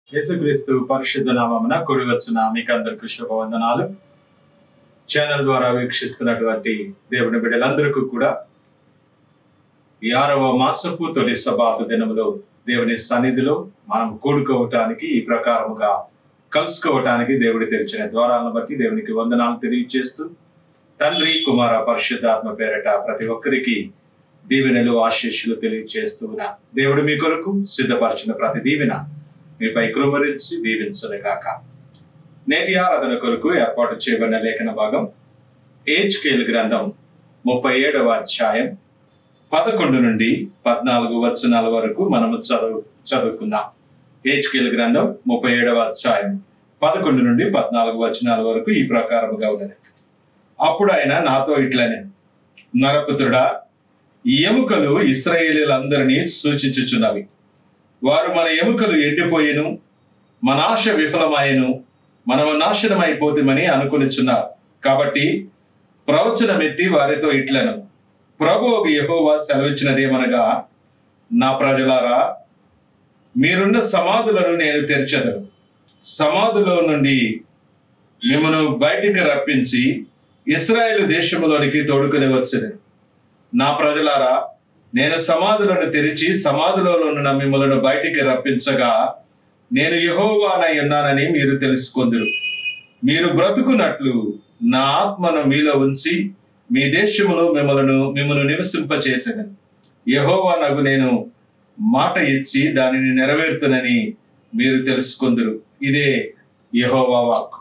యేసుక్రీస్తు పరిశుద్ధ నామమున కూడి వచ్చిన మీకు అందరికి శుభవందనాలు ఛానల్ ద్వారా వీక్షిస్తున్నటువంటి దేవుని బిడ్డలందరికీ కూడా ఈ ఆరవ మాసపు తొలి సబాతు దినములో దేవుని సన్నిధిలో మనం కూడుకోవటానికి ఈ ప్రకారముగా కలుసుకోవటానికి దేవుడు తెరిచిన ద్వారాలను బట్టి దేవునికి వందనాలు తెలియజేస్తూ తండ్రి కుమార పరిశుద్ధాత్మ పేరట ప్రతి ఒక్కరికి దీవెనలు ఆశీస్సులు తెలియజేస్తూ ఉన్నా దేవుడు మీ కొరకు సిద్ధపరిచిన ప్రతి దీవెన మీపై కృమరించి దీవించను కాక నేటి ఆరాధన కొరకు ఏర్పాటు చేయబడిన లేఖన భాగం ఏజ్కేల్ గ్రంథం ముప్పై ఏడవ అధ్యాయం పదకొండు నుండి పద్నాలుగు వచనాల వరకు మనము చదువు చదువుకుందాం ఏజ్కేల్ గ్రంథం ముప్పై ఏడవ అధ్యాయం పదకొండు నుండి పద్నాలుగు వచనాల వరకు ఈ ప్రకారముగా ఉన్నది అప్పుడు ఆయన నాతో ఇట్లనే నరపుత్రుడా ఈ ఎముకలు ఇస్రాయేలీలందరినీ సూచించుచున్నవి వారు మన ఎముకలు ఎండిపోయేను మన ఆశ విఫలమాయను మనము నాశనమైపోతామని అనుకునిచున్నారు కాబట్టి ప్రవచనమెత్తి వారితో ఇట్లను ప్రభు యహోవా సెలవిచ్చినదేమనగా నా ప్రజలారా మీరున్న సమాధులను నేను తెరచదను సమాధులో నుండి మిమ్మను బయటికి రప్పించి ఇస్రాయేల్ దేశంలోనికి తోడుకుని వచ్చేది నా ప్రజలారా నేను సమాధులను తెరిచి సమాధిలో ఉన్న మిమ్మలను బయటికి రప్పించగా నేను యహోవానై ఉన్నానని మీరు తెలుసుకుందరు మీరు బ్రతుకున్నట్లు నా ఆత్మను మీలో ఉంచి మీ దేశములో మిమ్మలను మిమ్మల్ని నివసింపచేసేదను యహోవా నాకు నేను మాట ఇచ్చి దానిని నెరవేరుతునని మీరు తెలుసుకుందరు ఇదే యహోవా వాక్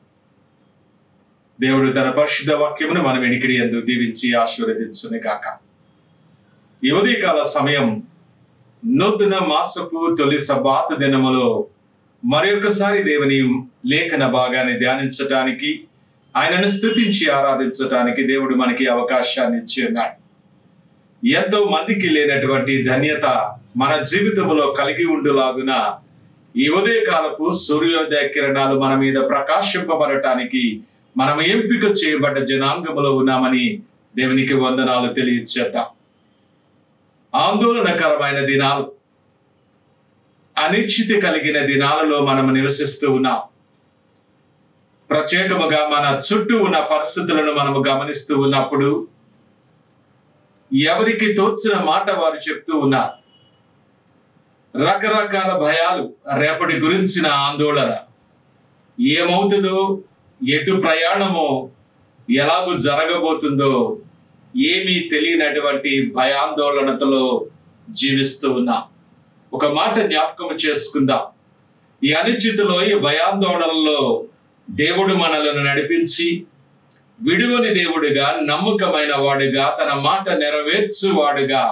దేవుడు తన పరిశుద్ధ వాక్యమును మనం వెనికిడి ఎందు దీవించి ఆశీర్వదించుని గాక ఈ ఉదయకాల సమయం నూతన మాసపు తొలి సబాత దినములో మరొకసారి దేవుని లేఖన భాగాన్ని ధ్యానించటానికి ఆయనను స్థుతించి ఆరాధించటానికి దేవుడు మనకి అవకాశాన్ని ఇచ్చి ఉన్నాడు ఎంతో మందికి లేనటువంటి ధన్యత మన జీవితంలో కలిగి ఉండులాగున ఈ ఉదయకాలపు సూర్యోదయ కిరణాలు మన మీద ప్రకాశింపబడటానికి మనం ఎంపిక చేయబడ్డ జనాంగములో ఉన్నామని దేవునికి వందనాలు తెలియచేద్దాం ఆందోళనకరమైన దినాలు అనిశ్చితి కలిగిన దినాలలో మనం నివసిస్తూ ఉన్నాం ప్రత్యేకముగా మన చుట్టూ ఉన్న పరిస్థితులను మనము గమనిస్తూ ఉన్నప్పుడు ఎవరికి తోచిన మాట వారు చెప్తూ ఉన్నారు రకరకాల భయాలు రేపటి గురించిన ఆందోళన ఏమవుతుందో ఎటు ప్రయాణమో ఎలాగూ జరగబోతుందో ఏమీ తెలియనటువంటి భయాందోళనతలో జీవిస్తూ ఉన్నాం ఒక మాట జ్ఞాపకం చేసుకుందాం ఈ అనిశ్చితిలో ఈ భయాందోళనలో దేవుడు మనలను నడిపించి విడువని దేవుడిగా నమ్మకమైన వాడుగా తన మాట నెరవేర్చువాడుగా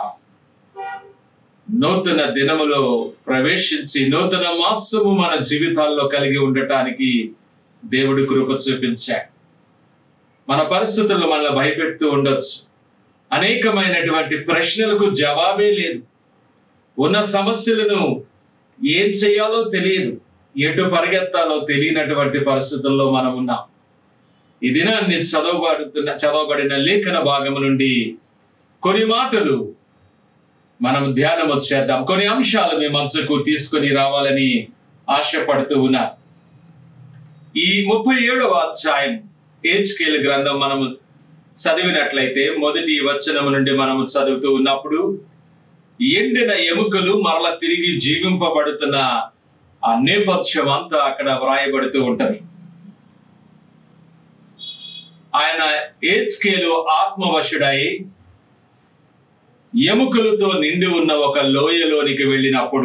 నూతన దినములో ప్రవేశించి నూతన మాసము మన జీవితాల్లో కలిగి ఉండటానికి దేవుడు కృప చూపించాడు మన పరిస్థితుల్లో మనల్ని భయపెడుతూ ఉండొచ్చు అనేకమైనటువంటి ప్రశ్నలకు జవాబే లేదు ఉన్న సమస్యలను ఏం చేయాలో తెలియదు ఎటు పరిగెత్తాలో తెలియనటువంటి పరిస్థితుల్లో మనం ఉన్నాం ఈ దినాన్ని చదవబడుతున్న చదవబడిన లేఖన భాగము నుండి కొన్ని మాటలు మనం ధ్యానం చేద్దాం కొన్ని అంశాలు మీ మనసుకు తీసుకొని రావాలని ఆశపడుతూ ఉన్నా ఈ ముప్పై ఏడవ అధ్యాయం ఏజ్కేల్ గ్రంథం మనము చదివినట్లయితే మొదటి వచనము నుండి మనము చదువుతూ ఉన్నప్పుడు ఎండిన ఎముకలు మరల తిరిగి జీవింపబడుతున్న ఆ నేపథ్యం అంతా అక్కడ వ్రాయబడుతూ ఉంటది ఆయన ఏజ్కేలు ఆత్మవశుడై ఎముకలతో నిండి ఉన్న ఒక లోయలోనికి వెళ్ళినప్పుడు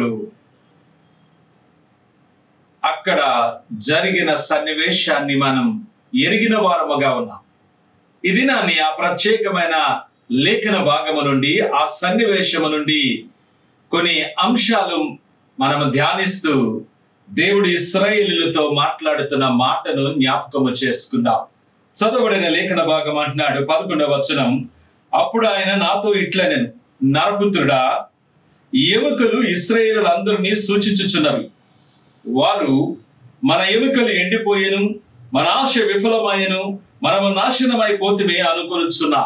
అక్కడ జరిగిన సన్నివేశాన్ని మనం ఎరిగిన వారముగా ఉన్నాం ఇది నాన్ని ఆ ప్రత్యేకమైన లేఖన భాగము నుండి ఆ సన్నివేశము నుండి కొన్ని అంశాలు మనము ధ్యానిస్తూ దేవుడు ఇస్రాయేలులతో మాట్లాడుతున్న మాటను జ్ఞాపకము చేసుకుందాం చదవబడిన లేఖన భాగం అంటున్నాడు పదకొండవ వచనం అప్పుడు ఆయన నాతో ఇట్లనే నరపుత్రుడా ఎముకలు ఇస్రాయేలులందరినీ సూచించుచున్నవి వారు మన ఎముకలు ఎండిపోయేను మన ఆశ విఫలమయ్యను మనము నాశనమైపోతుమే అనుకొనుచున్నా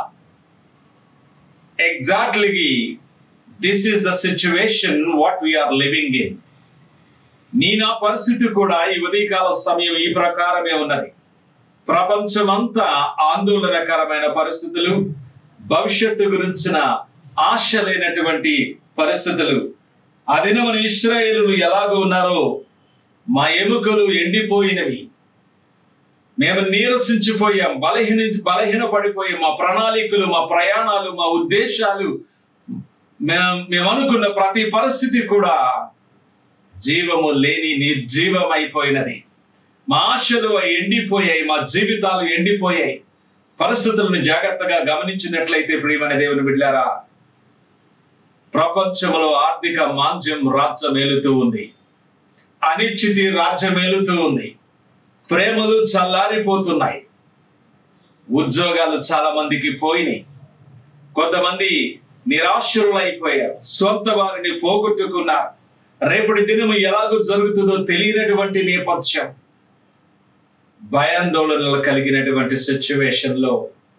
exactly this is the situation what we are living in నీ నా పరిస్థితి కూడా ఈ ఉదయకాల సమయం ఈ ప్రకారమే ఉన్నది ప్రపంచమంతా ఆందోళనకరమైన పరిస్థితులు భవిష్యత్తు గురించిన ఆశ లేనటువంటి పరిస్థితులు ఆ దినమున ఇస్రాయేలులు ఎలాగో ఉన్నారో మా ఎముకలు ఎండిపోయినవి మేము నీరసించిపోయాం బలహీన బలహీన పడిపోయాం మా ప్రణాళికలు మా ప్రయాణాలు మా ఉద్దేశాలు మేము మేము అనుకున్న ప్రతి పరిస్థితి కూడా జీవము లేని నిర్జీవమైపోయినది మా ఆశలు ఎండిపోయాయి మా జీవితాలు ఎండిపోయాయి పరిస్థితులను జాగ్రత్తగా గమనించినట్లయితే ప్రియమైన దేవుని బిడ్డారా ప్రపంచంలో ఆర్థిక మాంద్యం రాజ్యం ఏలుతూ ఉంది అనిశ్చితి రాజ్యం ఏలుతూ ఉంది ప్రేమలు చల్లారిపోతున్నాయి ఉద్యోగాలు చాలా మందికి పోయినాయి కొంతమంది నిరాశ్రులైపోయారు సొంత వారిని పోగొట్టుకున్నారు రేపటి దినము ఎలాగో జరుగుతుందో తెలియనటువంటి నేపథ్యం భయాందోళనలు కలిగినటువంటి సిచ్యువేషన్ లో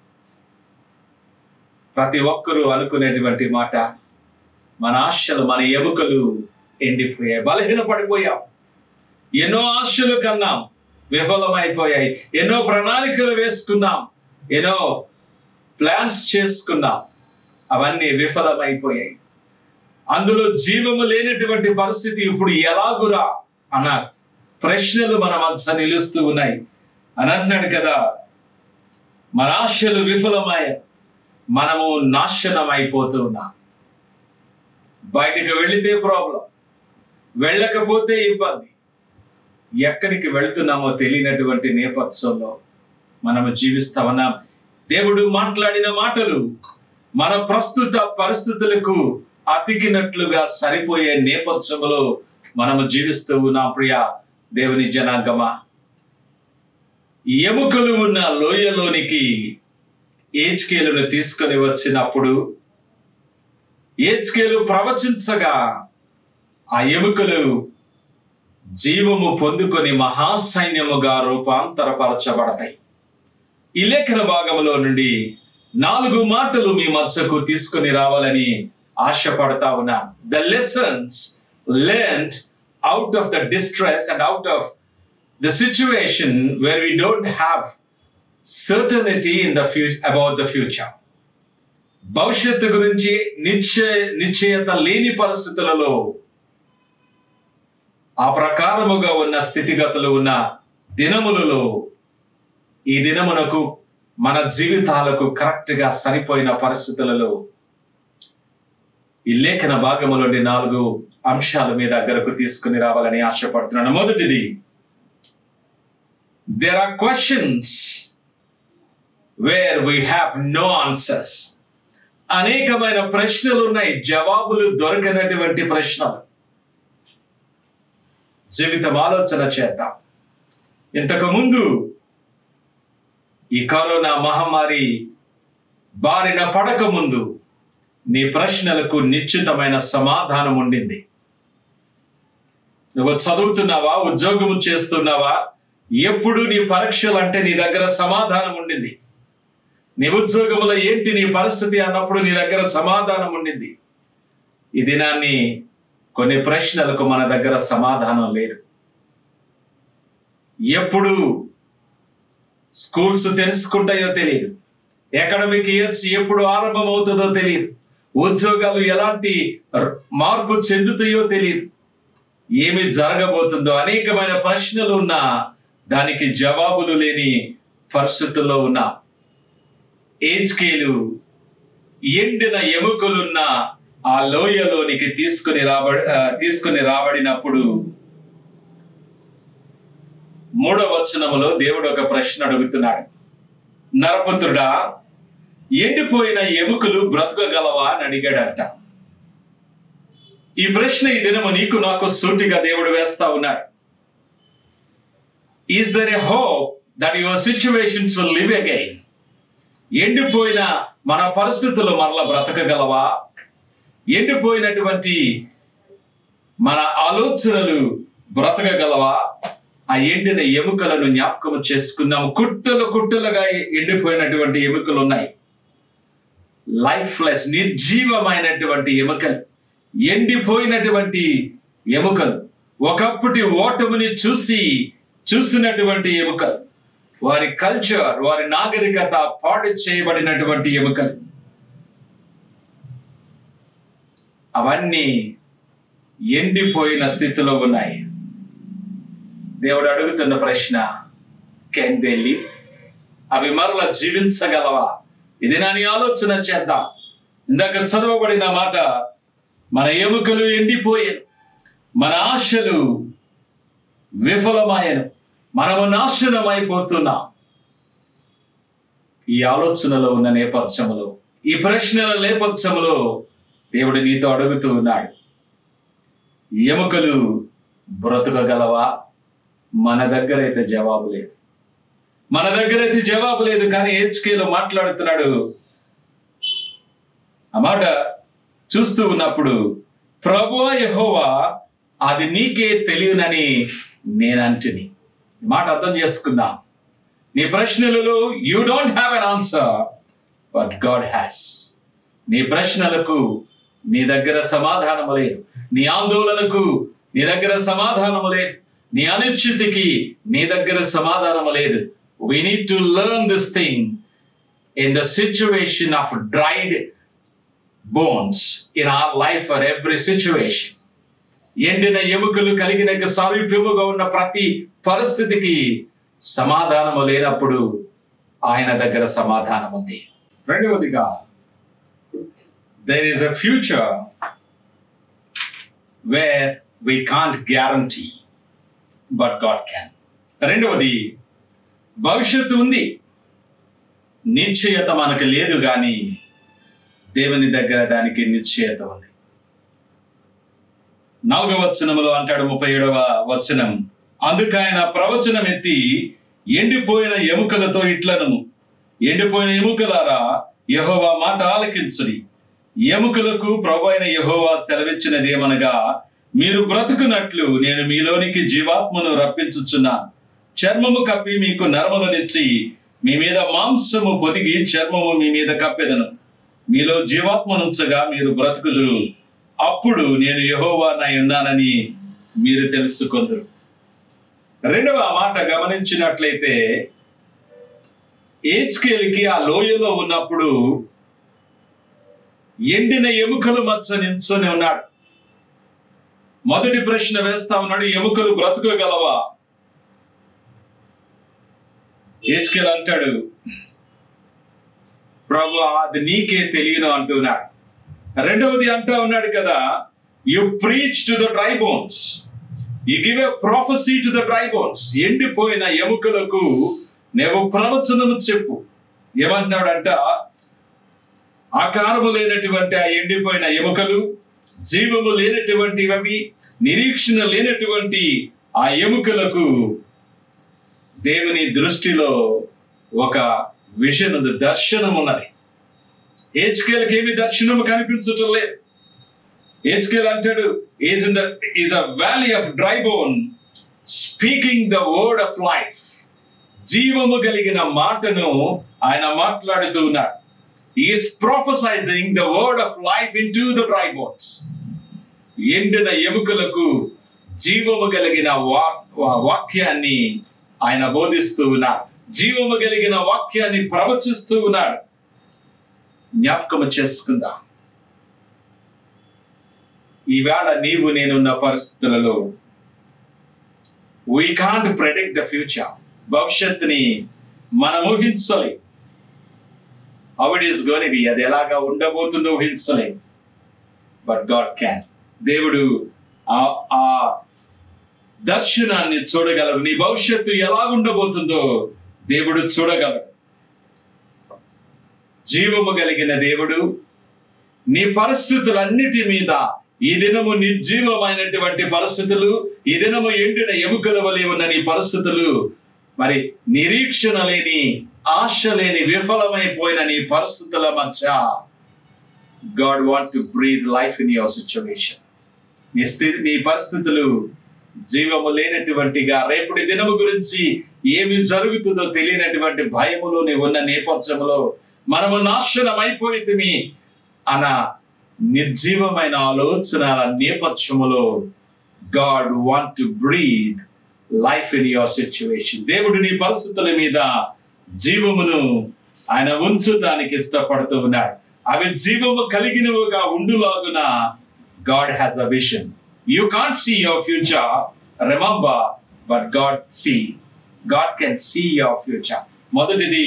ప్రతి ఒక్కరూ అనుకునేటువంటి మాట మన ఆశలు మన ఎముకలు ఎండిపోయాయి బలహీన పడిపోయాం ఎన్నో ఆశలు కన్నాం విఫలమైపోయాయి ఎన్నో ప్రణాళికలు వేసుకున్నాం ఎన్నో ప్లాన్స్ చేసుకున్నాం అవన్నీ విఫలమైపోయాయి అందులో జీవము లేనటువంటి పరిస్థితి ఇప్పుడు ఎలాగురా అన్న ప్రశ్నలు మన మధ్య నిలుస్తూ ఉన్నాయి అని అంటున్నాడు కదా మన ఆశలు విఫలమై మనము నాశనం అయిపోతూ ఉన్నాం బయటికి వెళితే ప్రాబ్లం వెళ్ళకపోతే ఇబ్బంది ఎక్కడికి వెళ్తున్నామో తెలియనటువంటి నేపథ్యంలో మనము జీవిస్తా ఉన్నాం దేవుడు మాట్లాడిన మాటలు మన ప్రస్తుత పరిస్థితులకు అతికినట్లుగా సరిపోయే నేపథ్యంలో మనము జీవిస్తూ ఉన్నాం ప్రియ దేవుని జనాంగమా ఎముకలు ఉన్న లోయలోనికి ఏజ్కేలును తీసుకొని వచ్చినప్పుడు ఏజ్కేలు ప్రవచించగా ఆ ఎముకలు జీవము పొందుకొని మహాసైన్యముగా రూపాంతరపరచబడతాయి ఈ లేఖన భాగంలో నుండి నాలుగు మాటలు మీ మధ్యకు తీసుకొని రావాలని ఆశపడతా ఉన్నా the lessons learned out of the distress and out of the situation where we don't have certainty in the few about the future భవిష్యత్తు గురించి నిశ్చయ నిశ్చయత లేని పరిస్థితులలో ఆ ప్రకారముగా ఉన్న స్థితిగతులు ఉన్న దినములలో ఈ దినమునకు మన జీవితాలకు కరెక్ట్ గా సరిపోయిన పరిస్థితులలో ఈ లేఖన భాగములోని నాలుగు అంశాల మీద దగ్గరకు తీసుకుని రావాలని ఆశపడుతున్నాను మొదటిది there are questions where we have no answers అనేకమైన ప్రశ్నలు ఉన్నాయి జవాబులు దొరకనటువంటి ప్రశ్నలు జీవితం ఆలోచన చేద్దాం ఇంతకు ముందు ఈ కరోనా మహమ్మారి బారిన పడక ముందు నీ ప్రశ్నలకు నిశ్చితమైన సమాధానం ఉండింది నువ్వు చదువుతున్నావా ఉద్యోగం చేస్తున్నావా ఎప్పుడు నీ పరీక్షలు అంటే నీ దగ్గర సమాధానం ఉండింది నీ ఉద్యోగంలో ఏంటి నీ పరిస్థితి అన్నప్పుడు నీ దగ్గర సమాధానం ఉండింది ఈ దినాన్ని కొన్ని ప్రశ్నలకు మన దగ్గర సమాధానం లేదు ఎప్పుడు స్కూల్స్ తెలుసుకుంటాయో తెలియదు అకాడమిక్ ఇయర్స్ ఎప్పుడు ఆరంభం అవుతుందో తెలియదు ఉద్యోగాలు ఎలాంటి ర- మార్పు చెందుతాయో తెలియదు ఏమి జరగబోతుందో అనేకమైన ప్రశ్నలు ఉన్నా దానికి జవాబులు లేని పరిస్థితుల్లో ఉన్నా ఏజ్కేలు ఎండిన ఎముకలున్న ఆ లోయలోనికి తీసుకుని రాబడి ఆ, తీసుకుని రాబడినప్పుడు మూడవ వచనములో దేవుడు ఒక ప్రశ్న అడుగుతున్నాడు నరపుత్రుడా ఎండిపోయిన ఎముకలు బ్రతకగలవా అని అడిగాడంట ఈ ప్రశ్న ఈ దినము నీకు నాకు సూటిగా దేవుడు వేస్తా ఉన్నాడు is there a hope that your situations will live again ఎండిపోయిన మన పరిస్థితులు మరలా బ్రతకగలవా ఎండిపోయినటువంటి మన ఆలోచనలు బ్రతకగలవా ఆ ఎండిన ఎముకలను జ్ఞాపకం చేసుకుందాం కుట్టలు కుట్టలుగా ఎండిపోయినటువంటి ఎముకలు ఉన్నాయి లైఫ్లెస్ నిర్జీవమైనటువంటి ఎముకలు ఎండిపోయినటువంటి ఎముకలు ఒకప్పటి ఓటమిని చూసి చూసినటువంటి ఎముకలు వారి కల్చర్ వారి నాగరికత పాడు చేయబడినటువంటి ఎముకలు అవన్నీ ఎండిపోయిన స్థితిలో ఉన్నాయి దేవుడు అడుగుతున్న ప్రశ్న కెన్ దే లివ్ అవి మరల జీవించగలవా ఇది నా నీ ఆలోచన చేద్దాం ఇందాక చదవబడిన మాట మన ఎముకలు ఎండిపోయాను మన ఆశలు విఫలమాయను మనము నాశనం అయిపోతున్నాం ఈ ఆలోచనలో ఉన్న నేపథ్యములో ఈ ప్రశ్నల నేపథ్యములో దేవుడు నీతో అడుగుతూ ఉన్నాడు ఎముకలు బ్రతకగలవా మన దగ్గర అయితే జవాబు లేదు మన దగ్గర అయితే జవాబు లేదు కానీ హెచ్కేలో మాట్లాడుతున్నాడు ఆ మాట చూస్తూ ఉన్నప్పుడు ప్రభు యహోవా అది నీకే తెలియనని నేను అంటుని ఈ మాట అర్థం చేసుకుందాం నీ ప్రశ్నలలో you don't have an answer but God has నీ ప్రశ్నలకు నీ దగ్గర సమాధానము లేదు నీ ఆందోళనకు నీ దగ్గర సమాధానము లేదు నీ అనిశ్చితికి నీ దగ్గర సమాధానము లేదు we need to learn this thing in the situation of dried bones in our life for every situation ఎండిన ఎముకలు కలిగిన సారూప్యముగా ఉన్న ప్రతి పరిస్థితికి సమాధానము లేనప్పుడు ఆయన దగ్గర సమాధానం ఉంది రెండవదిగా there is a future where we can't guarantee but God can. రెండవది భవిష్యత్తు ఉంది నిశ్చయత మనకు లేదు కానీ దేవుని దగ్గర దానికి నిశ్చయత ఉంది నాలుగవ వచనములో అంటాడు ముప్పై ఏడవ వచనం అందుకైన ప్రవచనం ఎత్తి ఎండిపోయిన ఎముకలతో ఇట్లను ఎండిపోయిన ఎముకలారా యహోవా మాట ఆలకించుడి ఎముకలకు ప్రభు అయిన యహోవా సెలవిచ్చినదేమనగా మీరు బ్రతుకున్నట్లు నేను మీలోనికి జీవాత్మను రప్పించుచున్నాను చర్మము కప్పి మీకు నరములనిచ్చి మీ మీద మాంసము పొదిగి చర్మము మీ మీద కప్పెదను మీలో జీవాత్మనుంచగా మీరు బ్రతుకుదురు అప్పుడు నేను యహోవానై ఉన్నానని మీరు తెలుసుకుందరు రెండవ మాట గమనించినట్లయితే ఏజ్కేల్కి ఆ లోయలో ఉన్నప్పుడు ఎండిన ఎముకలు మచ్చ నించుని ఉన్నాడు మొదటి ప్రశ్న వేస్తా ఉన్నాడు ఎముకలు బ్రతకగలవా ఏజ్కేల్ అంటాడు ప్రభు అది నీకే తెలియను అంటున్నాడు రెండవది అంటా ఉన్నాడు కదా you preach to the dry bones you give a prophecy to the dry bones ఎండిపోయిన ఎముకలకు నువ్వు ప్రవచనము చెప్పు ఏమంటున్నాడంట ఆకారము లేనటువంటి ఆ ఎండిపోయిన ఎముకలు జీవము లేనటువంటివి నిరీక్షణ లేనటువంటి ఆ ఎముకలకు దేవుని దృష్టిలో ఒక విజన్ ఉంది దర్శనం ఉన్నది ఏజ్కేల్కి ఏమి దర్శనం కనిపించటం లేదు ఏజ్కేల్ అంటాడు is in the is a valley of dry bone speaking the word of life జీవము కలిగిన మాటను ఆయన మాట్లాడుతూ ఉన్నాడు is prophesying the word of life into the dry bones ఎండిన ఎముకలకు జీవము కలిగిన వా- వా- వాక్యాన్ని ఆయన బోధిస్తూ ఉన్నాడు జీవము కలిగిన వాక్యాన్ని ప్రవచిస్తూ ఉన్నాడు జ్ఞాపకము చేసుకుందాం ఈవేళ నీవు నేనున్న పరిస్థితులలో we can't predict the future భవిష్యత్తుని మనం ఊహించలే ఇట్ ఈస్ గోని బి అది ఎలాగా ఉండబోతుందో ఊహించలే బట్ గాడ్ క్యాన్ దేవుడు ఆ- ఆ దర్శనాన్ని చూడగలడు నీ భవిష్యత్తు ఎలా ఉండబోతుందో దేవుడు చూడగలడు జీవము కలిగిన దేవుడు నీ పరిస్థితులన్నిటి మీద ఈ దినము నిర్జీవమైనటువంటి పరిస్థితులు ఈ దినము ఎండిన ఎముకల వలె ఉన్న నీ పరిస్థితులు మరి నిరీక్షణ లేని ఆశ లేని విఫలమైపోయిన నీ పరిస్థితుల మధ్య God want to breathe life in your situation నీ స్థితి నీ పరిస్థితులు జీవము లేనటువంటిగా రేపటి దినము గురించి ఏమి జరుగుతుందో తెలియనటువంటి భయములో నీవు ఉన్న నేపథ్యంలో మనము నాశనం అయిపోయింది అన్న నిర్జీవమైన ఆలోచనల నేపథ్యములో God want to breathe life in your situation దేవుడు నీ పరిస్థితుల మీద జీవమును ఆయన ఉంచడానికి ఇష్టపడుతూ ఉన్నాడు అవి జీవము కలిగినవిగా ఉండులాగున God has a vision you can't see your future remember but God see God can see your future మొదటిది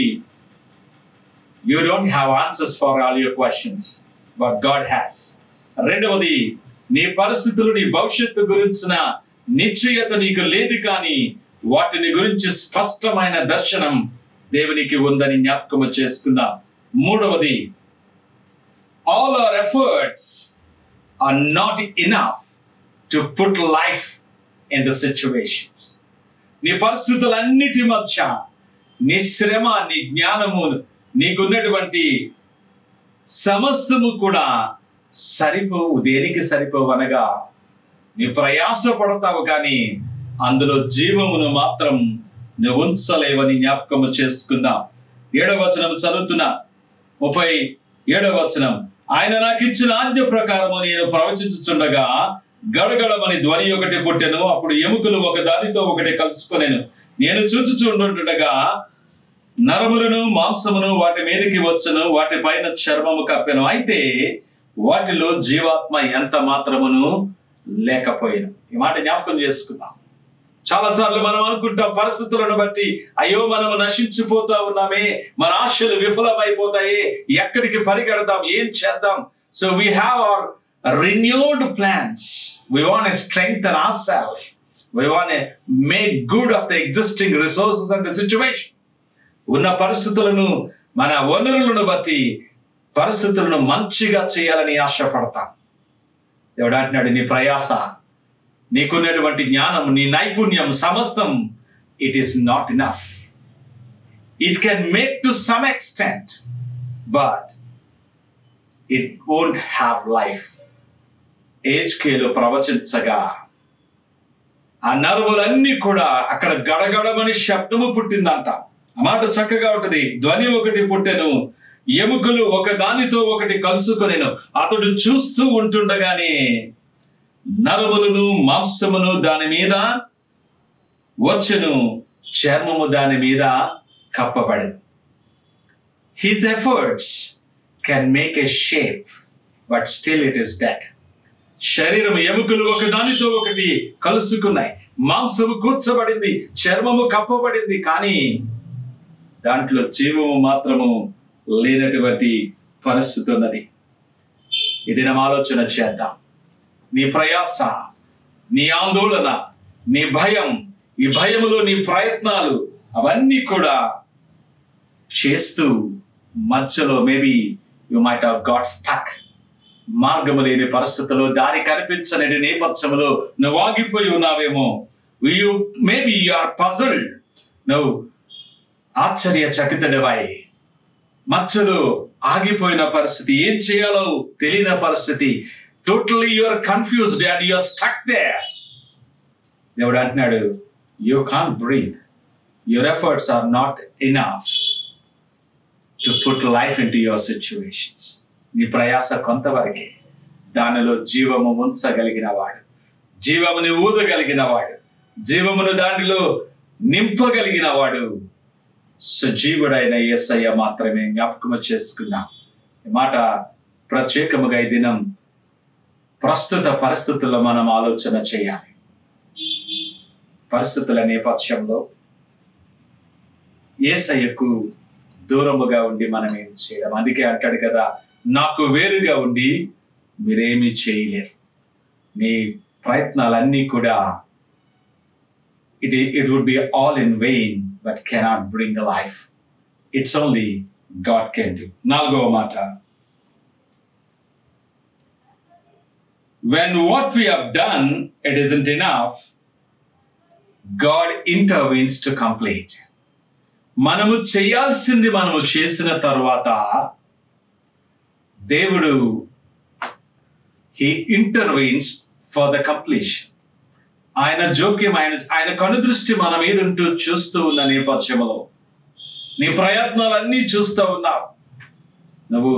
you don't have answers for all your questions but God has రెండవది నీ పరిస్థితులు నీ భవిష్యత్తు గురించిన నిశ్చయత నీకు లేదు కానీ వాటిని గురించి స్పష్టమైన దర్శనం దేవునికి ఉందని జ్ఞాపకం చేసుకుందాం మూడవది all our efforts are not enough to put life in the situations నీ పరిస్థితులన్నిటి మధ్య నీ శ్రమ నీ జ్ఞానము నీకున్నటువంటి సమస్తము కూడా సరిపోవు దేనికి సరిపోవు అనగా నీ ప్రయాస పడతావు కానీ అందులో జీవమును మాత్రం నువ్వు ఉంచలేవని జ్ఞాపకము చేసుకుందాం ఏడవ వచనం చదువుతున్నా ముప్పై ఏడవ వచనం ఆయన నాకు ఇచ్చిన ఆజ్ఞ ప్రకారము నేను ప్రవచించుచుండగా గడగడమని ధ్వని ఒకటి పుట్టెను అప్పుడు ఎముకలు ఒక దానితో ఒకటి కలుసుకొనేను నేను చూచుచుండుండగా నరములను మాంసమును వాటి మీదకి వచ్చును వాటి పైన చర్మము కప్పెను అయితే వాటిలో జీవాత్మ ఎంత మాత్రమును లేకపోయాను ఈ మాట జ్ఞాపకం చేసుకుందాం చాలా సార్లు మనం అనుకుంటాం పరిస్థితులను బట్టి అయ్యో మనం నశించిపోతా ఉన్నామే మన ఆశలు విఫలమైపోతాయి ఎక్కడికి పరిగెడదాం ఏం చేద్దాం so we have our renewed plans. We want to strengthen ourselves. We want to make good of the existing resources and the situation. ఉన్న పరిస్థితులను మన వనరులను బట్టి పరిస్థితులను మంచిగా చేయాలని ఆశపడతాం దేవుడు అంటున్నాడు నీ ప్రయాస నీకున్నటువంటి జ్ఞానం నీ నైపుణ్యం సమస్తం it is not enough it can make to some extent but it won't have life Ezekiel ప్రవచించగా ఆ నరువులన్నీ కూడా అక్కడ గడగడమని శబ్దము పుట్టిందంట ఆ మాట చక్కగా ఉంటుంది ధ్వని ఒకటి పుట్టెను ఎముకలు ఒక దానితో ఒకటి కలుసుకొనెను అతడు చూస్తూ ఉంటుండగానే నరములను మాంసమును దాని మీద వచ్చెను చర్మము దాని మీద కప్పబడింది his efforts can make a shape but still it is dead శరీరం ఎముకలు ఒకదానితో ఒకటి కలుసుకున్నాయి మాంసము కూర్చబడింది చర్మము కప్పబడింది కానీ దాంట్లో జీవము మాత్రము లేనటువంటి పరిస్థితి ఉన్నది ఇది నా ఆలోచన చేద్దాం నీ ప్రయాస నీ ఆందోళన నీ భయం ఈ భయములో నీ ప్రయత్నాలు అవన్నీ కూడా చేస్తూ మధ్యలో maybe you might have got stuck మార్గము లేని పరిస్థితుల్లో దారి కనిపించని నేపథ్యంలో నువ్వు ఆగిపోయి ఉన్నావేమో you maybe you are puzzled నువ్వు ఆశ్చర్యచకితుడివై మధ్యలో ఆగిపోయిన పరిస్థితి ఏం చేయాలో తెలియని పరిస్థితి totally your confused and your stuck they దేవుడు అంటున్నాడు you can breathe your efforts are not enough to put life into your situations నీ ప్రయాస కొంతవరకే దానిలో జీవము ఉంచగలిగిన వాడు జీవముని ఊదగలిగిన వాడు జీవమును దానిలో నింపగలిగిన వాడు సజీవుడైన యేసయ్య మాత్రమే జ్ఞాపకము చేసుకుందాం ఈ మాట ప్రత్యేకముగా ఈ దినం ప్రస్తుత పరిస్థితుల్లో మనం ఆలోచన చేయాలి పరిస్థితుల నేపథ్యంలో ఏసయ్యకు దూరముగా ఉండి మనం ఏం చేయడం అందుకే అంటాడు కదా నాకు వేరుగా ఉండి మీరేమీ చేయలేరు నీ ప్రయత్నాలన్నీ కూడా it it would be all in vain but cannot bring life it's only God can do నాలుగవ మాట when what we have done it isn't enough god intervenes to complete మనము చేయాల్సింది మనము చేసిన తర్వాత దేవుడు he intervenes for the completion ఆయన జోక్యం ఆయన ఆయన కనుదృష్టి మన మీద ఉంటూ చూస్తూ ఉన్న నేపథ్యంలో నీ ప్రయత్నాలన్నీ చూస్తూ ఉన్నావు నువ్వు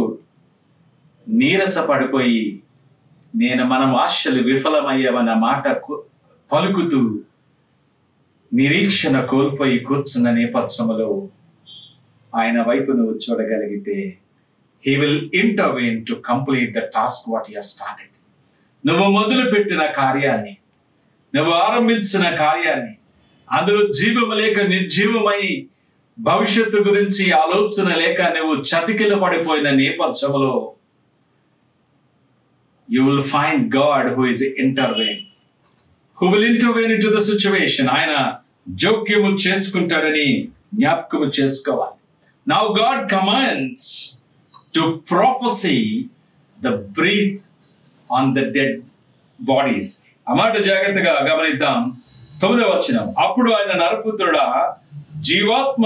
నీరస పడిపోయి నేను మనం ఆశలు విఫలమయ్యావన్న మాట కు- పలుకుతూ నిరీక్షణ కోల్పోయి కూర్చున్న నేపథ్యంలో ఆయన వైపు నువ్వు చూడగలిగితే he will intervene to complete the task what you started నువ్వు మొదలుపెట్టిన కార్యాన్ని నువ్వు ఆరంభించిన కార్యాన్ని అందులో జీవము లేక నిర్జీవమై భవిష్యత్తు గురించి ఆలోచన లేక నువ్వు చతికిల పడిపోయిన నేపథ్యంలో you will find God who is intervene who will intervene into the situation ఆయన జోక్యము చేసుకుంటాడని జ్ఞాపకము చేసుకోవాలి now God commands to prophesy the breath on the dead bodies ఆ మాట జాగ్రత్తగా గమనిద్దాం తొమ్మిదవ వచనం అప్పుడు ఆయన నరపుత్రుడా జీవాత్మ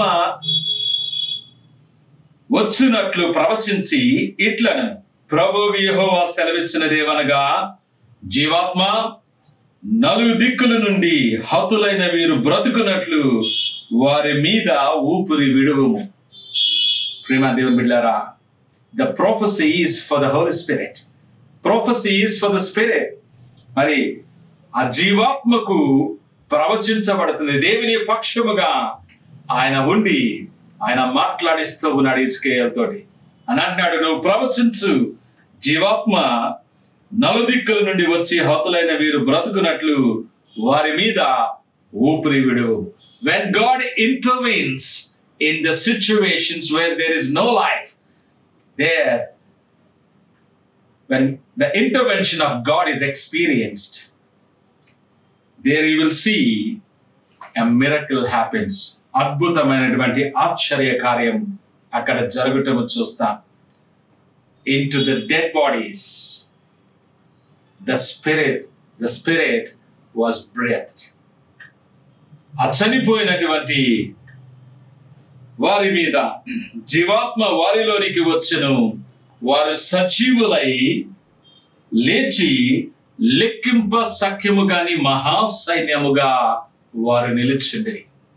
వచ్చునట్లు ప్రవచించి ఇట్లను ప్రభు యెహోవా సెలవిచ్చినదేవనగా జీవాత్మ నలుగు దిక్కుల నుండి హతులైన వీరు బ్రతుకున్నట్లు వారి మీద ఊపిరి విడువము ప్రేమ దేవుని బిడ్డారా the prophecy is for the holy spirit prophecy is for the spirit మరి ఆ జీవాత్మకు ప్రవచించబడుతుంది దేవుని పక్షముగా ఆయన ఉండి ఆయన మాట్లాడిస్తూ ఉన్నాడు ఇసుకేయలతోటి అని అంటున్నాడు నువ్వు ప్రవచించు జీవాత్మ నలుదిక్కుల నుండి వచ్చి హతులైన వీరు బ్రతుకున్నట్లు వారి మీద ఊపిరి విడు when God intervenes in the situations where there is no life there when the intervention of God is experienced, there you will see a miracle happens. అద్భుతమైనటువంటి ఆశ్చర్య కార్యం అక్కడ జరగటం చూస్తాం into the dead bodies the spirit the spirit was breath ఆ చనిపోయినటువంటి వారి మీద జీవాత్మ వారిలోనికి వచ్చును వారు సజీవులై లేచి లెక్కింప సఖ్యము కాని మహాసైన్యముగా వారు నిలిచింది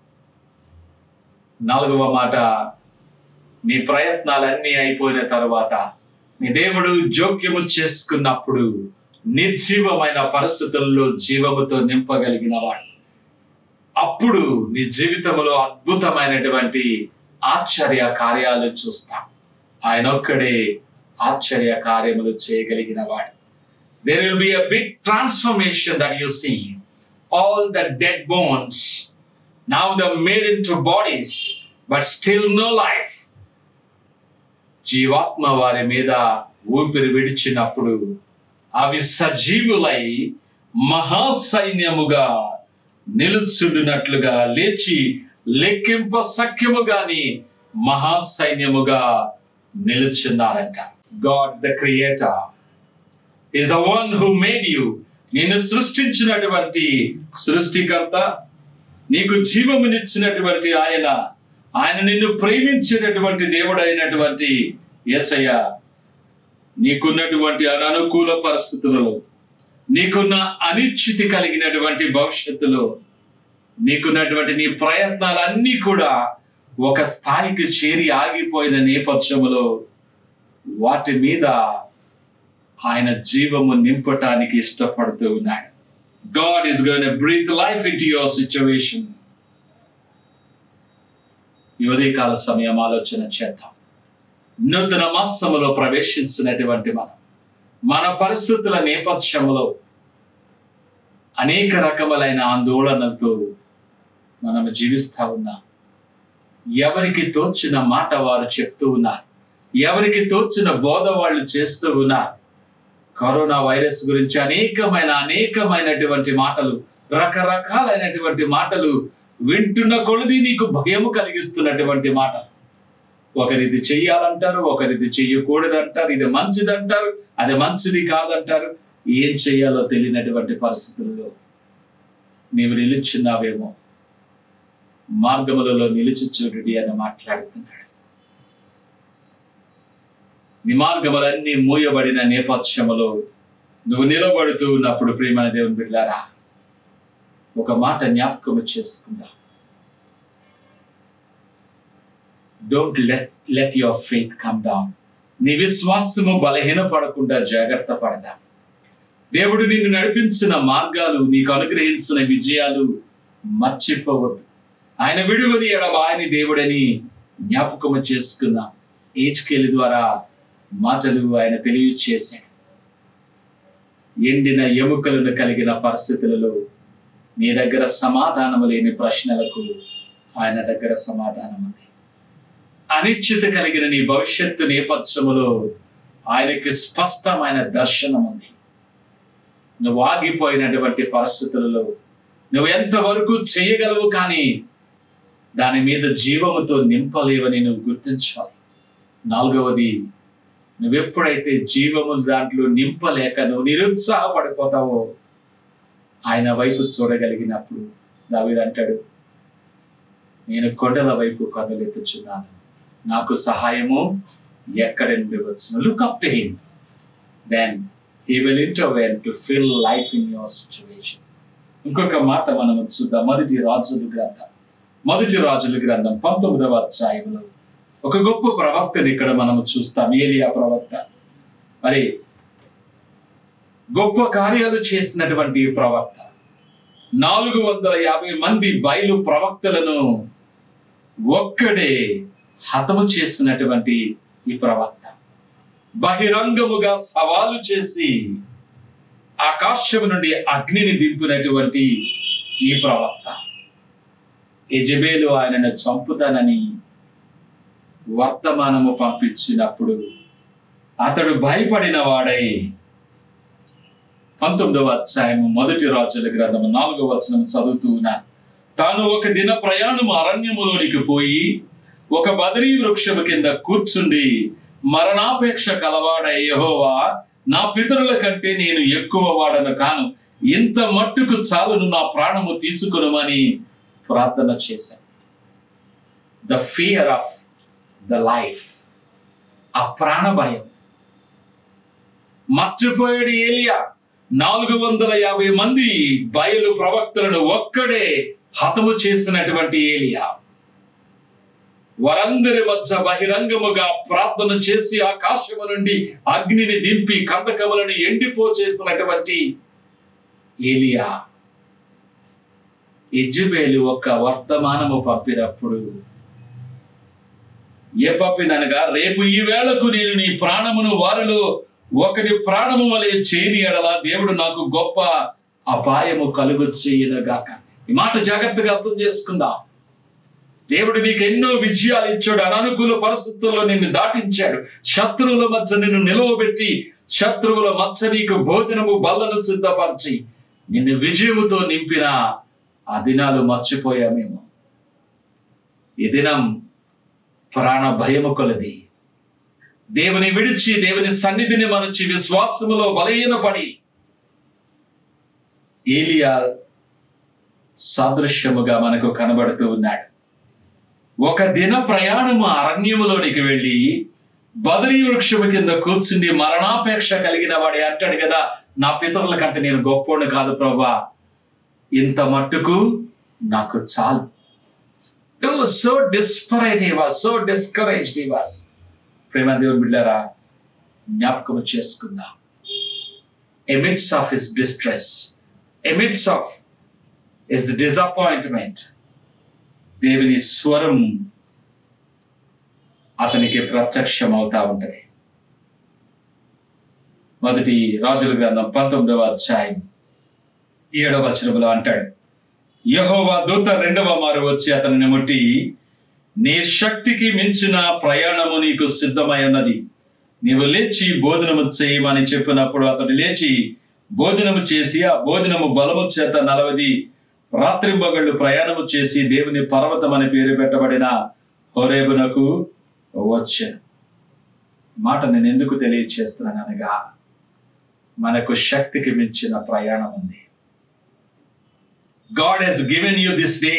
నాలుగవ మాట నీ ప్రయత్నాలన్నీ అయిపోయిన తర్వాత నీ దేవుడు జోక్యము చేసుకున్నప్పుడు నిర్జీవమైన పరిస్థితుల్లో జీవముతో నింపగలిగిన వాడు అప్పుడు నీ జీవితంలో అద్భుతమైనటువంటి ఆశ్చర్య కార్యాలు చూస్తాం ఆయన ఒక్కడే ఆశ్చర్య కార్యములు చేయగలిగిన వాడు there will be a big transformation that you see all the dead bones now the made into bodies but still no life జీవాత్మ వారి మీద ఊపిరి విడిచినప్పుడు అవి సజీవులై మహాసైన్యముగా నిలుచుండునట్లుగా లేచి లెక్కింప సఖ్యము గాని మహాసైన్యముగా నిలుచున్నారంట God the creator is the one who made you నిన్ను సృష్టించినటువంటి సృష్టికర్త నీకు జీవమునిచ్చినటువంటి ఆయన ఆయన నిన్ను ప్రేమించేటటువంటి దేవుడు అయినటువంటి ఎస్ఐయ నీకున్నటువంటి అననుకూల పరిస్థితులలో నీకున్న అనిశ్చితి కలిగినటువంటి భవిష్యత్తులో నీకున్నటువంటి నీ ప్రయత్నాలన్నీ కూడా ఒక స్థాయికి చేరి ఆగిపోయిన నేపథ్యములో వాటి మీద ఆయన జీవము నింపటానికి ఇష్టపడుతూ ఉన్నాడు God is gonna breathe life into your situation ఈ ఉదయకాల సమయం ఆలోచన చేద్దాం నూతన మాసములో ప్రవేశించినటువంటి మనం మన పరిస్థితుల నేపథ్యములో అనేక రకములైన ఆందోళనలతో మనం జీవిస్తా ఉన్నాం ఎవరికి తోచిన మాట వారు చెప్తూ ఉన్నారు ఎవరికి తోచిన బోధ వాళ్ళు చేస్తూ ఉన్నారు కరోనా వైరస్ గురించి అనేకమైన అనేకమైనటువంటి మాటలు రకరకాలైనటువంటి మాటలు వింటున్న కొలది నీకు భయము కలిగిస్తున్నటువంటి మాటలు ఒకరిది చెయ్యాలంటారు ఒకరిది చెయ్యకూడదంటారు ఇది మంచిదంటారు అది మంచిది కాదంటారు ఏం చెయ్యాలో తెలియనటువంటి పరిస్థితుల్లో నీవు నిలుచున్నావేమో మార్గములలో నిలిచి చూడుడి అని మాట్లాడుతున్నాడు నీ మార్గములన్నీ మూయబడిన నేపథ్యములో నువ్వు నిలబడుతూ ఉన్నప్పుడు ప్రియమైన దేవుని బిడ్డారా ఒక మాట జ్ఞాపకము చేసుకుందా don't let let your faith come down నీ విశ్వాసము బలహీనపడకుండా జాగ్రత్త పడదా దేవుడు నిన్ను నడిపించిన మార్గాలు నీకు అనుగ్రహించిన విజయాలు మర్చిపోవద్దు ఆయన విడువని ఎడబాయని దేవుడని జ్ఞాపకము చేసుకున్న ఏజ్కేలి ద్వారా మాటలు ఆయన తెలియచేశాడు ఎండిన ఎముకలను కలిగిన పరిస్థితులలో నీ దగ్గర సమాధానం లేని ప్రశ్నలకు ఆయన దగ్గర సమాధానం ఉంది అనిశ్చిత కలిగిన నీ భవిష్యత్తు నేపథ్యములో ఆయనకి స్పష్టమైన దర్శనం ఉంది నువ్వు ఆగిపోయినటువంటి పరిస్థితులలో నువ్వు ఎంతవరకు చేయగలవు కానీ దాని మీద జీవముతో నింపలేవని నువ్వు గుర్తించాలి నాలుగవది నువ్వెప్పుడైతే జీవము దాంట్లో నింపలేక నువ్వు నిరుత్సాహపడిపోతావో ఆయన వైపు చూడగలిగినప్పుడు దావీదు అంటాడు నేను కొండల వైపు కనులెత్తుచున్నాను నాకు సహాయము ఎక్కడ నుండి వచ్చును look up to him then he will intervene to fill life in your situation ఇంకొక మాట మనం చూద్దాం మొదటి రాజుల గ్రంథం మొదటి రాజుల గ్రంథం పంతొమ్మిదవ అధ్యాయంలో ఒక గొప్ప ప్రవక్తని ఇక్కడ మనం చూస్తాం ఏలియా ప్రవక్త మరి గొప్ప కార్యాలు చేసినటువంటి ఈ ప్రవక్త నాలుగు వందల యాభై మంది బయలు ప్రవక్తలను ఒక్కడే హతము చేసినటువంటి ఈ ప్రవక్త బహిరంగముగా సవాలు చేసి ఆకాశము నుండి అగ్నిని దింపినటువంటి ఈ ప్రవక్త యజబేలు ఆయనను చంపుతానని వర్తమానము పంపించినప్పుడు అతడు భయపడిన వాడై పంతొమ్మిదవ అధ్యాయము మొదటి రాజుల గ్రంథము నాలుగవ వచనం చదువుతూ ఉన్నాను తాను ఒక దిన ప్రయాణము అరణ్యములోనికి పోయి ఒక బదరీ వృక్షము కింద కూర్చుండి మరణాపేక్ష కలవాడై యెహోవా నా పితరుల కంటే నేను ఎక్కువ వాడను కాను ఇంత మట్టుకు చాలును నా ప్రాణము తీసుకునమని ప్రార్థన చేశాను the fear of the life ఆ ప్రాణ భయం మర్చిపోయాడు ఏలియా నాలుగు వందల యాభై మంది బయలు ప్రవక్తలను ఒక్కడే హతము చేసినటువంటి ఏలియా వారందరి మధ్య బహిరంగముగా ప్రార్థన చేసి ఆకాశము నుండి అగ్నిని దింపి కందకములను ఎండిపో చేసినటువంటి ఏలియా ఇజ్జబేలు ఒక వర్తమానము పంపినప్పుడు ఏ పంపిందనగా రేపు ఈ వేళకు నేను నీ ప్రాణమును వారిలో ఒకటి ప్రాణము వలె చేయని ఎడల దేవుడు నాకు గొప్ప అపాయము కలుగు చేయనుగాక ఈ మాట జాగ్రత్తగా అర్థం చేసుకుందాం దేవుడు నీకు ఎన్నో విజయాలు ఇచ్చాడు అననుకూల పరిస్థితుల్లో నిన్ను దాటించాడు శత్రువుల మధ్య నిన్ను నిలవబెట్టి శత్రువుల మధ్య నీకు భోజనము బల్లను సిద్ధపరిచి నిన్ను విజయముతో నింపిన ఆ దినాలు మర్చిపోయామేమో ఈ దినం ప్రాణ భయము కొలది దేవుని విడిచి దేవుని సన్నిధిని మరచి విశ్వాసములో బలహీనపడి ఏలియా సాదృశ్యముగా మనకు కనబడుతూ ఉన్నాడు ఒక దిన ప్రయాణము అరణ్యములోనికి వెళ్ళి బదరీ వృక్షము కింద కూర్చుండి మరణాపేక్ష కలిగిన వాడి అంటాడు కదా నా పితరుల కంటే నేను గొప్పోడు కాదు ప్రభా ఇంత మట్టుకు నాకు చాలు so desperate he was so discouraged he was ప్రేమ దేవుని బిడ్డారా జ్ఞాపకం చేసుకుందాం amidst of his distress amidst of his disappointment దేవుని స్వరం అతనికి ప్రత్యక్షం అవుతా ఉంటది మొదటి రాజుల గ్రంథం పంతొమ్మిదవ అధ్యాయం ఏడవ వచనములో అంటాడు యహోవా దూత రెండవ మారు వచ్చి అతనిని ముట్టి నీ శక్తికి మించిన ప్రయాణము నీకు సిద్ధమై ఉన్నది నీవు లేచి భోజనము చేయమని చెప్పినప్పుడు అతడు లేచి భోజనము చేసి ఆ భోజనము బలము చేత నలవది రాత్రింబగళ్ళు ప్రయాణము చేసి దేవుని పర్వతం అని పేరు పెట్టబడిన హోరేబునకు వచ్చాను మాట నేను ఎందుకు తెలియచేస్తున్నాను అనగా మనకు శక్తికి మించిన ప్రయాణం ఉంది God has given you this day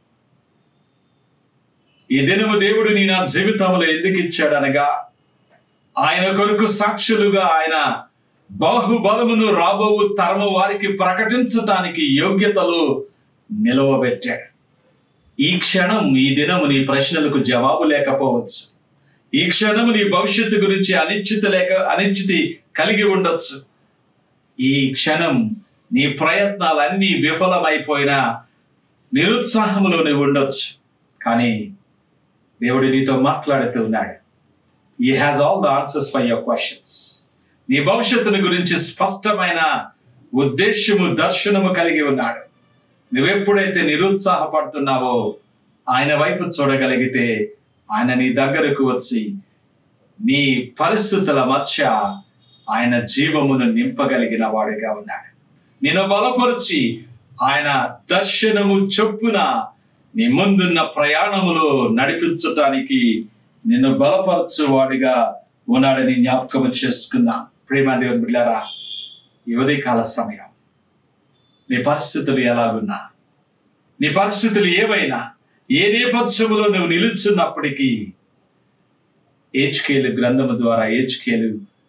ఈ దినము దేవుడు నీ నా జీవితంలో ఎందుకు ఇచ్చాడు అనగా ఆయన కొరకు సాక్షులుగా ఆయన బాహుబలమును రాబోవు తరము వారికి ప్రకటించటానికి యోగ్యతలు నిలవబెట్టాడు ఈ క్షణం ఈ దినము నీ ప్రశ్నలకు జవాబు లేకపోవచ్చు ఈ క్షణము నీ భవిష్యత్తు గురించి అనిశ్చిత లేక అనిశ్చితి కలిగి ఉండొచ్చు ఈ క్షణం నీ ప్రయత్నాలన్నీ విఫలమైపోయినా నిరుత్సాహంలో నువ్వు ఉండొచ్చు కానీ దేవుడు నీతో మాట్లాడుతూ ఉన్నాడు he has all the answers for your questions నీ భవిష్యత్తుని గురించి స్పష్టమైన ఉద్దేశము దర్శనము కలిగి ఉన్నాడు నువ్వెప్పుడైతే నిరుత్సాహపడుతున్నావో ఆయన వైపు చూడగలిగితే ఆయన నీ దగ్గరకు వచ్చి నీ పరిస్థితుల మధ్య ఆయన జీవమును నింపగలిగిన వాడిగా ఉన్నాడు నిన్ను బలపరిచి ఆయన దర్శనము చొప్పున నీ ముందున్న ప్రయాణములో నడిపించటానికి నిన్ను బలపరచు వాడిగా ఉన్నాడని జ్ఞాపకం చేసుకున్నా ప్రేమ దేవుని బిడ్డారా ఈ ఉదయకాల సమయం నీ పరిస్థితులు ఎలాగున్నా నీ పరిస్థితులు ఏవైనా ఏ నేపథ్యములో నువ్వు నిలుచున్నప్పటికీ ఏజ్కేలు గ్రంథము ద్వారా ఏజ్కేలు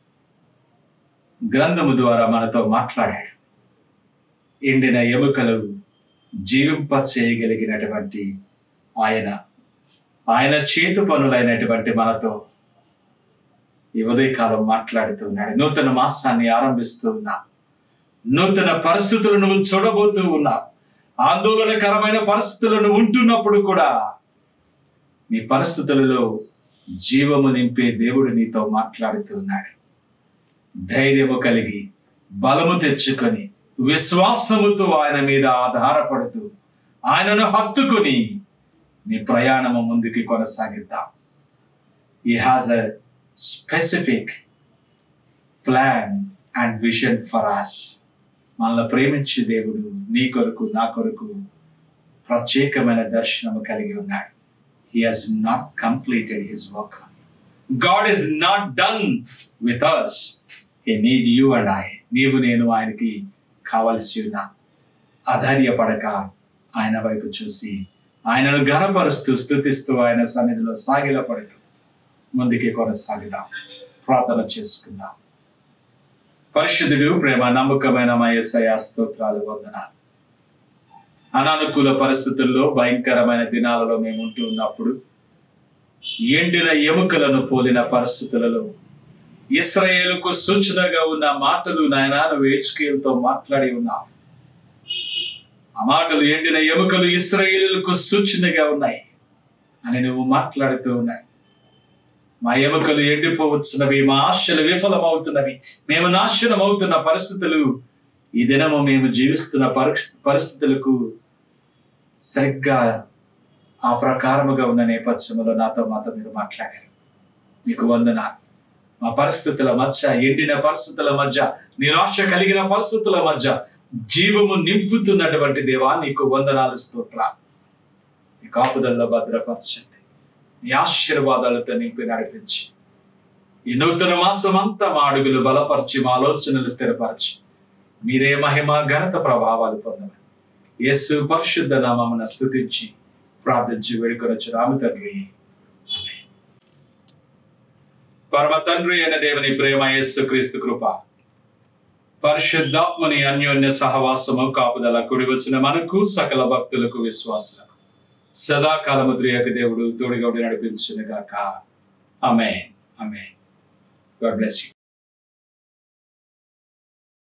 గ్రంథము ద్వారా మనతో మాట్లాడాడు ఎండిన ఎముకలు జీవింప చేయగలిగినటువంటి ఆయన ఆయన చేతు పనులైనటువంటి మనతో ఈ ఉదయకాలం మాట్లాడుతూ ఉన్నాడు నూతన మాసాన్ని ఆరంభిస్తూ ఉన్నా నూతన పరిస్థితులు నువ్వు చూడబోతూ ఉన్నావు ఆందోళనకరమైన పరిస్థితులను ఉంటున్నప్పుడు కూడా నీ పరిస్థితులలో జీవము నింపే దేవుడు నీతో మాట్లాడుతూ ఉన్నాడు ధైర్యము కలిగి బలము తెచ్చుకొని విశ్వాసముతో ఆయన మీద ఆధారపడుతూ ఆయనను హత్తుకొని నీ ప్రయాణము ముందుకి కొనసాగిద్దాం he has a specific plan and vision for us మనల్ని ప్రేమించే దేవుడు నీ కొరకు నా కొరకు ప్రత్యేకమైన దర్శనము కలిగి ఉన్నాడు he has not completed his work God is not done with us he need you and I నీవు నేను ఆయనకి కావలసి ఉన్న అధైర్యపడక ఆయన వైపు చూసి ఆయనను ఘనపరుస్తూ స్థుతిస్తూ ఆయన సన్నిధిలో సాగిలపడుతూ ముందుకి కొనసాగిదాం ప్రార్థన చేసుకుందాం పరిశుద్ధుడు ప్రేమ నమ్మకమైన మా యేసయ్య స్తోత్రాలు వందనాలు అనానుకూల పరిస్థితుల్లో భయంకరమైన దినాలలో మేము ఉంటూ ఉన్నప్పుడు ఎండిన ఎముకలను పోలిన పరిస్థితులలో ఇస్రాయేలుకు సూచనగా ఉన్న మాటలు నాయన నువ్వు హెచ్కేలతో మాట్లాడి ఉన్నావు ఆ మాటలు ఎండిన ఎముకలు ఇస్రాయేలులకు సూచనగా ఉన్నాయి అని నువ్వు మాట్లాడుతూ ఉన్నాయి మా ఎముకలు ఎండిపోవచ్చున్నవి మా ఆశలు విఫలమవుతున్నవి మేము నాశనం అవుతున్న పరిస్థితులు ఈ దినము మేము జీవిస్తున్న పరిస్థి- పరిస్థితులకు సరిగ్గా ఆ ప్రకారముగా ఉన్న నేపథ్యంలో నాతో మాతో మీరు మాట్లాడారు మీకు వందనాలు మా పరిస్థితుల మధ్య ఎండిన పరిస్థితుల మధ్య నిరాశ కలిగిన పరిస్థితుల మధ్య జీవము నింపుతున్నటువంటి దేవా నీకు వందనాలు స్తోత్ర నీ కాపుదల్లో భద్రపరచండి నీ ఆశీర్వాదాలతో నింపి నడిపించి ఈ నూతన మాసం అంతా మా అడుగులు బలపరిచి మా ఆలోచనలు స్థిరపరచి మీరే మహిమ ఘనత ప్రభావాలు పొందమని యేసు పరిశుద్ధ నామమున స్తుతించి ప్రార్థించి వేడుకొనొచ్చు రాము తండ్రి ఆమేన్. పరమ తండ్రి అయిన దేవుని ప్రేమ యేసు క్రీస్తు కృప పరిశుద్ధాత్మని అన్యోన్య సహవాసము కాపుదల కుడి వచ్చిన మనకు సకల భక్తులకు విశ్వాసులకు సదాకాలము త్రియక దేవుడు తోడుగౌడి నడిపించును గాక అమే అమే గాడ్ బ్లెస్ యూ